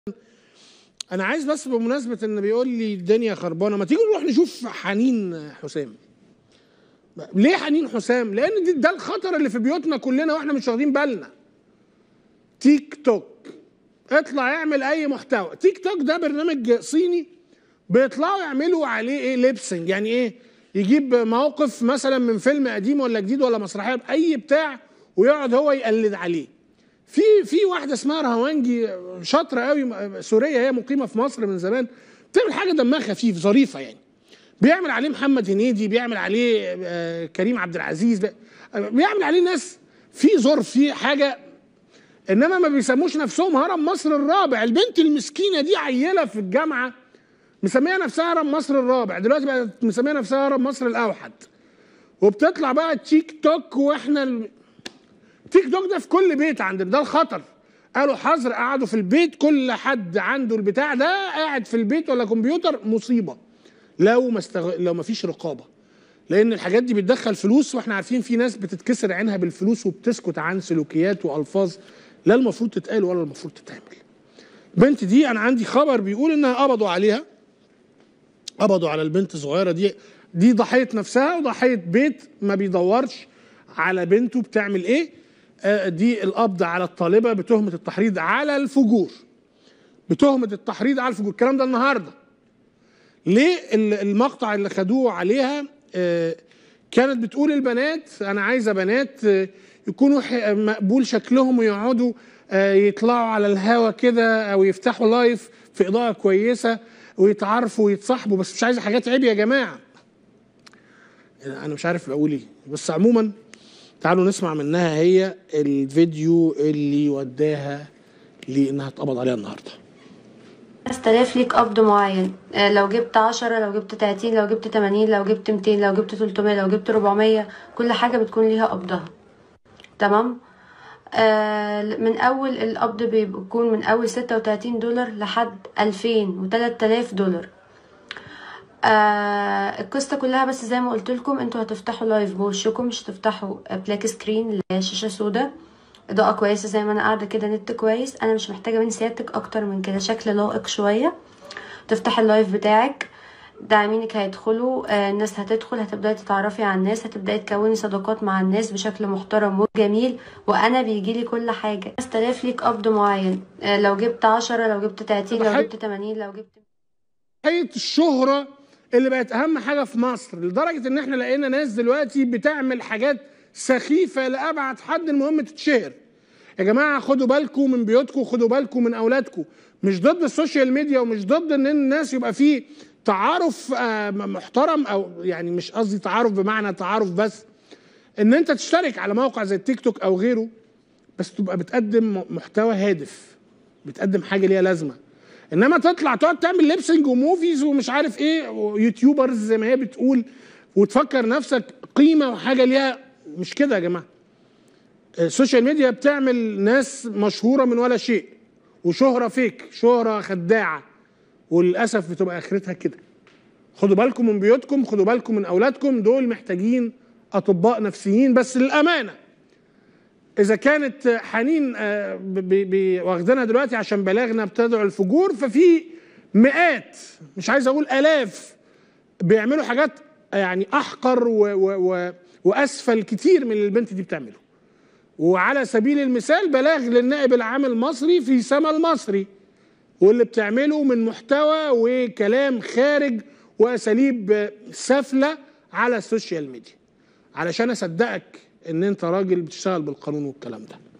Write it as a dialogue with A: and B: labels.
A: انا عايز بس بمناسبه ان بيقول لي الدنيا خربانه ما تيجي نروح نشوف حنين حسام ليه حنين حسام لان دي ده الخطر اللي في بيوتنا كلنا واحنا مش واخدين بالنا تيك توك اطلع اعمل اي محتوى تيك توك ده برنامج صيني بيطلعوا يعملوا عليه ايه ليبسنج يعني ايه يجيب موقف مثلا من فيلم قديم ولا جديد ولا مسرحيه باي بتاع ويقعد هو يقلد عليه في في واحده اسمها رهوانجي شاطره قوي سوريه هي مقيمه في مصر من زمان بتعمل حاجه دمها خفيف ظريفه يعني بيعمل عليه محمد هنيدي بيعمل عليه آه، كريم عبد العزيز بي- بيعمل عليه ناس في ظرف في حاجه انما ما بيسموش نفسهم هرم مصر الرابع البنت المسكينه دي عيله في الجامعه مسميه نفسها هرم مصر الرابع دلوقتي بقت مسميه نفسها هرم مصر الاوحد وبتطلع بقى تيك توك واحنا ال... تيك توك ده في كل بيت عندنا ده الخطر قالوا حظر قعدوا في البيت كل حد عنده البتاع ده قاعد في البيت ولا كمبيوتر مصيبه لو ما استغ... لو ما فيش رقابه لان الحاجات دي بتدخل فلوس واحنا عارفين في ناس بتتكسر عينها بالفلوس وبتسكت عن سلوكيات والفاظ لا المفروض تتقال ولا المفروض تتعمل البنت دي انا عندي خبر بيقول انها قبضوا عليها قبضوا على البنت الصغيره دي دي ضحيه نفسها وضحيه بيت ما بيدورش على بنته بتعمل ايه آه، دي القبض على الطالبه بتهمه التحريض على الفجور بتهمه التحريض على الفجور الكلام ده النهارده ليه ال- المقطع اللي خدوه عليها آه، كانت بتقول البنات انا عايزه بنات آه، يكونوا ح- مقبول شكلهم ويقعدوا آه، يطلعوا على الهوا كده او يفتحوا لايف في اضاءه كويسه ويتعارفوا ويتصاحبوا بس مش عايزه حاجات عيب يا جماعه انا مش عارف اقول ايه بس عموما تعالوا نسمع منها هي الفيديو اللي وداها لانها اتقبض عليها النهارده
B: 5000 ليك قبض معين آه، لو جبت 10 لو جبت 30 لو جبت 80 لو جبت 200 لو جبت 300 لو جبت 400 كل حاجة بتكون ليها قبضها تمام آه من اول القبض بيكون من اول 36 دولار لحد 2000 و 3000 دولار آه القصة كلها بس زي ما قلت لكم انتوا هتفتحوا لايف بوشكم مش هتفتحوا بلاك سكرين اللي هي شاشة سودا اضاءة كويسة زي ما انا قاعدة كده نت كويس انا مش محتاجة من سيادتك اكتر من كده شكل لائق شوية تفتح اللايف بتاعك داعمينك هيدخلوا آه، الناس هتدخل هتبداي تتعرفي على الناس هتبداي تكوني صداقات مع الناس بشكل محترم وجميل وانا بيجيلي كل حاجه 5000 ليك قبض معين آه، لو جبت 10 لو جبت 30 لو
A: بحب-
B: جبت 80 لو جبت
A: حكايه الشهره اللي بقت اهم حاجه في مصر لدرجه ان احنا لقينا ناس دلوقتي بتعمل حاجات سخيفه لابعد حد المهم تتشهر يا جماعه خدوا بالكم من بيوتكم خدوا بالكم من اولادكم مش ضد السوشيال ميديا ومش ضد ان الناس يبقى فيه تعارف آه، محترم او يعني مش قصدي تعارف بمعنى تعارف بس ان انت تشترك على موقع زي التيك توك او غيره بس تبقى بتقدم محتوى هادف بتقدم حاجه ليها لازمه انما تطلع تقعد تعمل ليبسنج وموفيز ومش عارف ايه ويوتيوبرز زي ما هي بتقول وتفكر نفسك قيمه وحاجه ليها مش كده يا جماعه السوشيال ميديا بتعمل ناس مشهوره من ولا شيء وشهره فيك شهره خداعه وللاسف بتبقى اخرتها كده خدوا بالكم من بيوتكم خدوا بالكم من اولادكم دول محتاجين اطباء نفسيين بس للامانه اذا كانت حنين آه، ب- ب- ب- واخدينها دلوقتي عشان بلاغنا بتدعو الفجور ففي مئات مش عايز اقول الاف بيعملوا حاجات يعني احقر و و و واسفل كتير من اللي البنت دي بتعمله وعلى سبيل المثال بلاغ للنائب العام المصري في سما المصري واللي بتعمله من محتوى وكلام خارج واساليب سافله على السوشيال ميديا علشان اصدقك ان انت راجل بتشتغل بالقانون والكلام ده